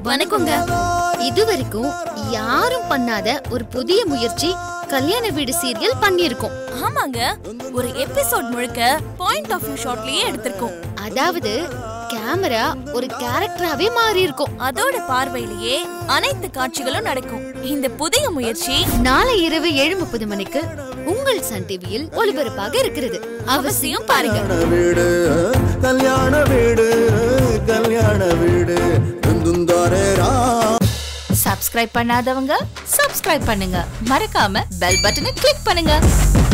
வணக்கங்க இது வரைக்கும் யாரும் பண்ணாத ஒரு புதிய முயற்சி கல்யாண வீடு சீரியல் பண்ணியிருக்கோம் ஆமாங்க ஒரு எபிசோட் முழுக்க பாயிண்ட் ஆஃப் வியூ ஷாட்லயே எடுத்திருக்கோம் அதாவது கேமரா ஒரு கேரக்டராவே மாறி இருக்கும் அதோட பார்வையிலேயே அனைத்து காட்சிகளும் நடக்கும் இந்த புதிய முயற்சி நாளை இரவு ஏழு முப்பது மணிக்கு உங்கள் சன் டிவியில் ஒளிபரப்பாக இருக்கிறது அவசியம் பாருங்க கல்யாண வீடு கல்யாண வீடு கல்யாண வீடு துந்தாரேரா சப்ஸ்கிரைப் பண்ணாதவங்க சப்ஸ்கிரைப் பண்ணுங்க மறக்காம பெல் பட்டனை கிளிக் பண்ணுங்க